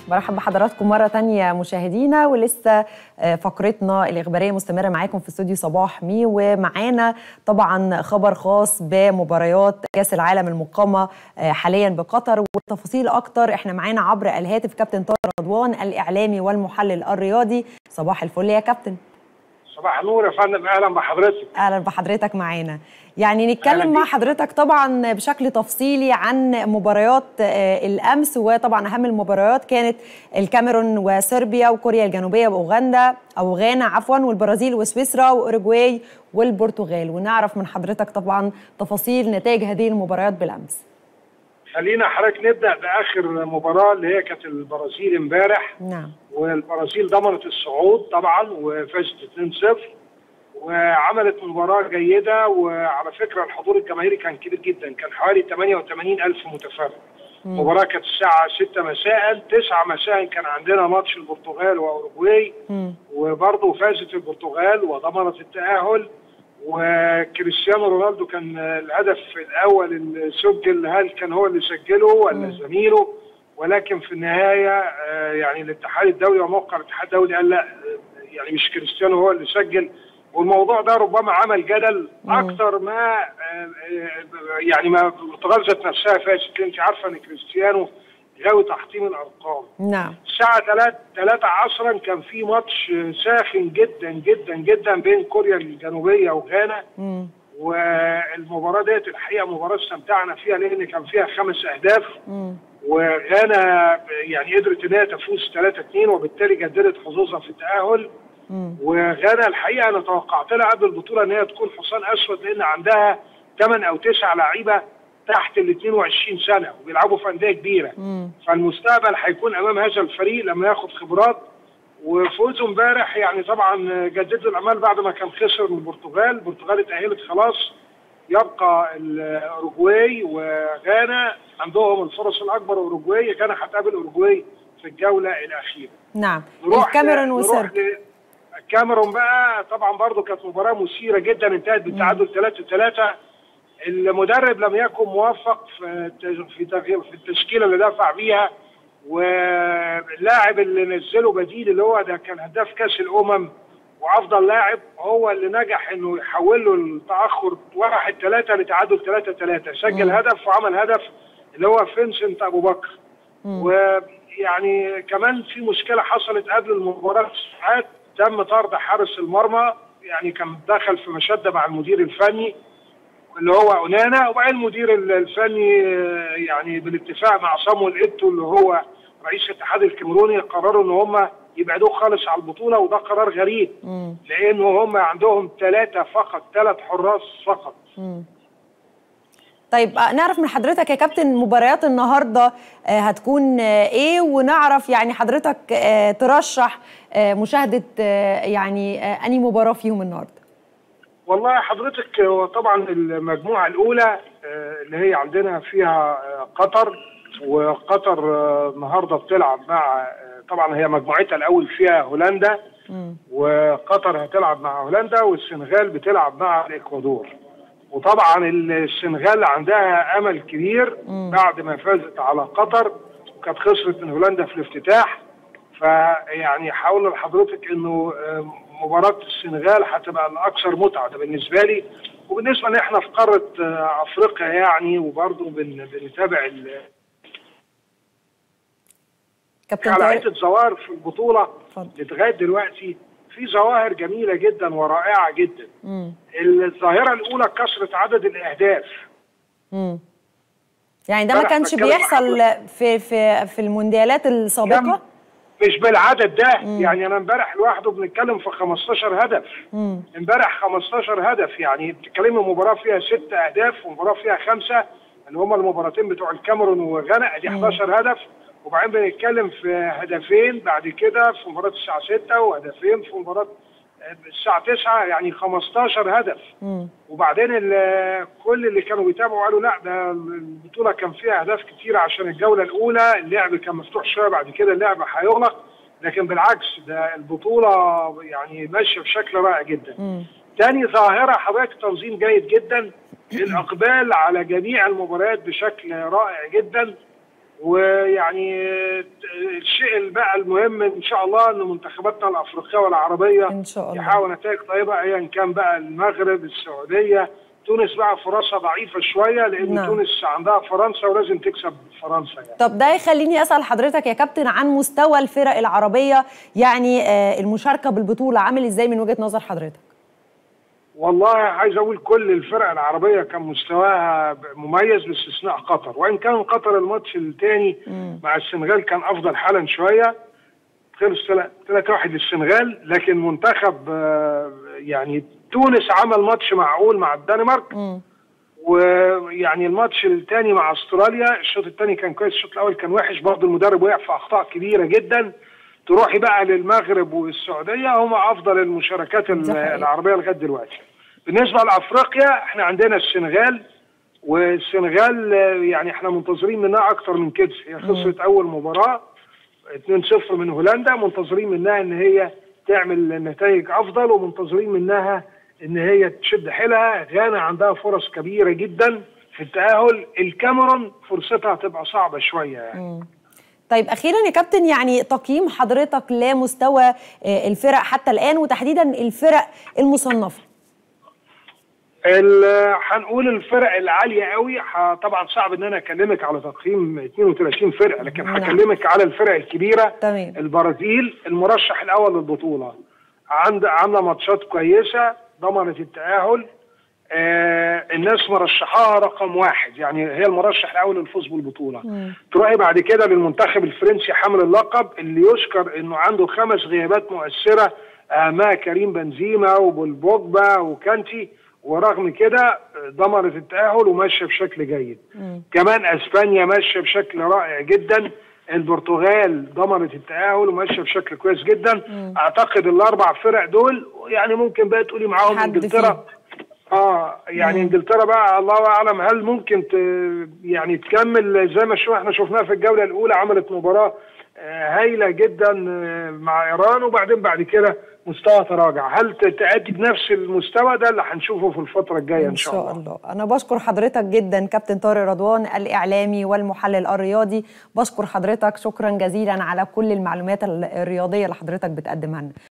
برحب بحضراتكم مرة تانية مشاهدينا ولسه فقرتنا الإخبارية مستمرة معاكم في استوديو صباح مي ومعانا طبعا خبر خاص بمباريات كأس العالم المقامة حاليا بقطر والتفاصيل أكتر احنا معانا عبر الهاتف كابتن طارق رضوان الإعلامي والمحلل الرياضي صباح الفل يا كابتن صباح النور يا فندم اهلا بحضرتك اهلا بحضرتك معانا يعني نتكلم مع حضرتك طبعا بشكل تفصيلي عن مباريات الامس وطبعا اهم المباريات كانت الكاميرون وصربيا وكوريا الجنوبيه واوغندا او غانا عفوا والبرازيل وسويسرا واوروجواي والبرتغال ونعرف من حضرتك طبعا تفاصيل نتائج هذه المباريات بالامس خلينا حضرتك نبدا باخر مباراه اللي هي كانت البرازيل امبارح نعم والبرازيل ضمنت الصعود طبعا وفازت 2-0 وعملت مباراه جيده وعلى فكره الحضور الجماهيري كان كبير جدا كان حوالي 88 الف متفرج المباراه كانت الساعه 6 مساء 9 مساء كان عندنا ماتش البرتغال واوروجواي وبرضه فازت البرتغال وضمنت التاهل وكريستيانو رونالدو كان الهدف الاول اللي سجل هل كان هو اللي سجله ولا زميله ولكن في النهايه يعني الاتحاد الدولي وموقع الاتحاد الدولي قال لا يعني مش كريستيانو هو اللي سجل والموضوع ده ربما عمل جدل اكتر ما يعني ما البرتغال ذات نفسها فازت انت عارفه ان كريستيانو غاوي تحطيم الارقام نعم الساعه 3 3 عصرا كان في ماتش ساخن جدا جدا جدا بين كوريا الجنوبيه وغانا مم. والمباراه ديت الحقيقه مباراه استمتعنا فيها لان كان فيها خمس اهداف مم. وغانا يعني قدرت ان هي تفوز 3 2 وبالتالي جددت حظوظها في التاهل مم. وغانا الحقيقه انا توقعت لها قبل البطوله ان هي تكون حصان اسود لان عندها 8 او 9 لعيبه تحت ال 22 سنه وبيلعبوا في انديه كبيره مم. فالمستقبل هيكون امام هذا الفريق لما ياخد خبرات وفوزه امبارح يعني طبعا جددوا الامال بعد ما كان خسر من البرتغال، البرتغال اتاهلت خلاص يبقى الاوروجواي وغانا عندهم الفرص الاكبر اوروجواي غانا هتقابل اوروجواي في الجوله الاخيره. نعم نروح الكاميرون ل- نروح وصربيا ل- الكاميرون بقى طبعا برضو كانت مباراه مثيره جدا انتهت بالتعادل 3 3 المدرب لم يكن موفق في الت- في تغيير في التشكيله اللي دفع بيها واللاعب اللي نزله بديل اللي هو ده كان هداف كاس الامم وافضل لاعب هو اللي نجح انه يحول له التاخر 1 3 لتعادل 3 3 سجل هدف وعمل هدف اللي هو فينسنت ابو بكر ويعني كمان في مشكله حصلت قبل المباراه بساعات تم طرد حارس المرمى يعني كان دخل في مشاده مع المدير الفني اللي هو اونانا وبعدين المدير الفني آه، يعني بالاتفاق مع صامويل ايتو اللي هو رئيس الاتحاد الكاميروني قرروا ان هم يبعدوه خالص على البطوله وده قرار غريب مم. لانه هم عندهم ثلاثه فقط ثلاث حراس فقط مم. طيب آه، نعرف من حضرتك يا كابتن مباريات النهارده آه، هتكون آه، ايه ونعرف يعني حضرتك آه، ترشح آه، مشاهده آه، يعني آه، انهي مباراه فيهم النهارده والله حضرتك هو طبعا المجموعه الاولى آه، اللي هي عندنا فيها آه، قطر وقطر آه، النهارده بتلعب مع آه، طبعا هي مجموعتها الاول فيها هولندا مم. وقطر هتلعب مع هولندا والسنغال بتلعب مع الاكوادور وطبعا السنغال عندها امل كبير بعد ما فازت على قطر وكانت خسرت من هولندا في الافتتاح فيعني هقول لحضرتك انه آه، مباراه السنغال هتبقى الاكثر متعه ده بالنسبه لي وبالنسبه ان احنا في قاره آه، افريقيا يعني وبرضه بن- بنتابع ال- كابتن على طارق عده ظواهر في البطوله اتفضل. لغايه دلوقتي في ظواهر جميله جدا ورائعه جدا مم. الظاهره الاولى كثره عدد الاهداف مم. يعني ده ما امبارح كانش بتكلم مع بيحصل في في في المونديالات السابقه مش بالعدد ده يعني انا امبارح لوحده بنتكلم في 15 هدف مم. امبارح 15 هدف يعني بتتكلمي مباراه فيها ست اهداف ومباراه فيها خمسه اللي هما المباراتين بتوع الكاميرون وغانا ادي 11 هدف وبعدين بنتكلم في هدفين بعد كده في مباراه الساعه 6 وهدفين في مباراه آه، الساعه 9 يعني 15 هدف مم. وبعدين ال- كل اللي كانوا بيتابعوا قالوا لا ده البطوله كان فيها اهداف كتيره عشان الجوله الاولى اللعب كان مفتوح شويه بعد كده اللعب هيغلق لكن بالعكس ده البطوله يعني ماشيه بشكل رائع جدا. مم. تاني ظاهره حضرتك تنظيم جيد جدا الاقبال على جميع المباريات بشكل رائع جدا ويعني الشيء بقى المهم ان شاء الله ان منتخباتنا الافريقيه والعربيه ان شاء الله يحققوا نتائج طيبه ايا كان بقى المغرب السعوديه تونس بقى فرصها ضعيفه شويه لان نعم. تونس عندها فرنسا ولازم تكسب فرنسا يعني. طب ده يخليني اسال حضرتك يا كابتن عن مستوى الفرق العربيه يعني آه، المشاركه بالبطوله عامل ازاي من وجهه نظر حضرتك والله عايز اقول كل الفرق العربيه كان مستواها مميز باستثناء قطر وان كان قطر الماتش الثاني مع السنغال كان افضل حالا شويه خلص 3 1 للسنغال لكن منتخب آه، يعني تونس عمل ماتش معقول مع الدنمارك مم. ويعني الماتش الثاني مع استراليا الشوط الثاني كان كويس الشوط الاول كان وحش برضه المدرب وقع في اخطاء كبيره جدا تروحي بقى للمغرب والسعوديه هم افضل المشاركات ال- ده حقيقي. العربيه لغايه دلوقتي بالنسبه لافريقيا احنا عندنا السنغال والسنغال آه، يعني احنا منتظرين منها اكتر من كده هي خسرت اول مباراه 2-0 من هولندا منتظرين منها ان هي تعمل نتائج افضل ومنتظرين منها ان هي تشد حيلها غانا عندها فرص كبيره جدا في التاهل الكاميرون فرصتها هتبقى صعبه شويه يعني طيب اخيرا يا كابتن يعني تقييم حضرتك لمستوى آه، الفرق حتى الان وتحديدا الفرق المصنفه ال- هنقول الفرق العاليه قوي ح- طبعا صعب ان انا اكلمك على تقييم 32 فرقه لكن نعم. هكلمك على الفرق الكبيره تمام. البرازيل المرشح الاول للبطوله عند عامله ماتشات كويسه ضمنت التاهل آه الناس مرشحاها رقم واحد يعني هي المرشح الاول للفوز بالبطوله تروحي بعد كده للمنتخب الفرنسي حامل اللقب اللي يذكر انه عنده خمس غيابات مؤثره اهمها كريم بنزيما وبولبوجبا وكانتي ورغم كده ضمنت التاهل وماشيه بشكل جيد كمان اسبانيا ماشيه بشكل رائع جدا البرتغال ضمنت التاهل وماشيه بشكل كويس جدا اعتقد الاربع فرق دول يعني ممكن بقى تقولي معاهم حد انجلترا اه يعني انجلترا بقى الله اعلم هل ممكن ت يعني تكمل زي ما شو احنا شفناها في الجوله الاولى عملت مباراه آه، هايله جدا آه، مع ايران وبعدين بعد كده مستوى تراجع هل ت- تأدي بنفس المستوى ده اللي هنشوفه في الفتره الجايه ان شاء الله انا بشكر حضرتك جدا كابتن طارق رضوان الاعلامي والمحلل الرياضي بشكر حضرتك شكرا جزيلا على كل المعلومات الرياضيه اللي حضرتك بتقدمها لنا